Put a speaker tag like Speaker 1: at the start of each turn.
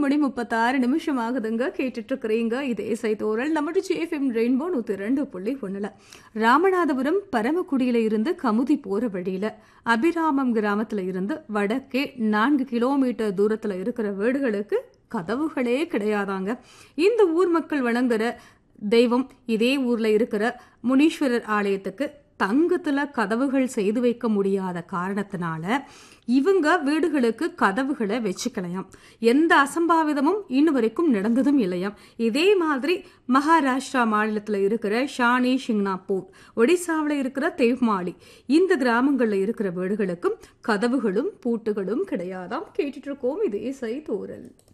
Speaker 1: மணி முப்பத்தாறு நிமிஷம் ஆகுதுங்க கேட்டுட்டு இருக்கிறீங்க இது இசை தோரல் நம்ம ஜேஎஃப்எம் ரெயின்போ நூத்தி ரெண்டு புள்ளி ஒண்ணுல ராமநாதபுரம் பரமக்குடியில இருந்து கமுதி போற வழியில அபிராமம் கிராமத்துல இருந்து வடக்கே நான்கு கிலோமீட்டர் தூரத்துல இருக்கிற வீடுகளுக்கு கதவுகளே கிடையாதாங்க இந்த ஊர் மக்கள் வணங்குற தெய்வம் இதே ஊர்ல இருக்கிற முனீஸ்வரர் ஆலயத்துக்கு தங்கத்துல கதவுகள் செய்து வைக்க முடியாத காரணத்தினால இவங்க வீடுகளுக்கு கதவுகளை வச்சுக்கலையாம் எந்த அசம்பாவிதமும் இன்ன வரைக்கும் நடந்ததும் இல்லையாம் இதே மாதிரி மகாராஷ்டிரா மாநிலத்தில் இருக்கிற ஷானி ஷிங்னாப்பூர் ஒடிசாவில் இருக்கிற தேவ்மாலி இந்த கிராமங்களில் இருக்கிற வீடுகளுக்கும் கதவுகளும் பூட்டுகளும் கிடையாதாம் கேட்டுட்டு இருக்கோம் இது இசை தூரல்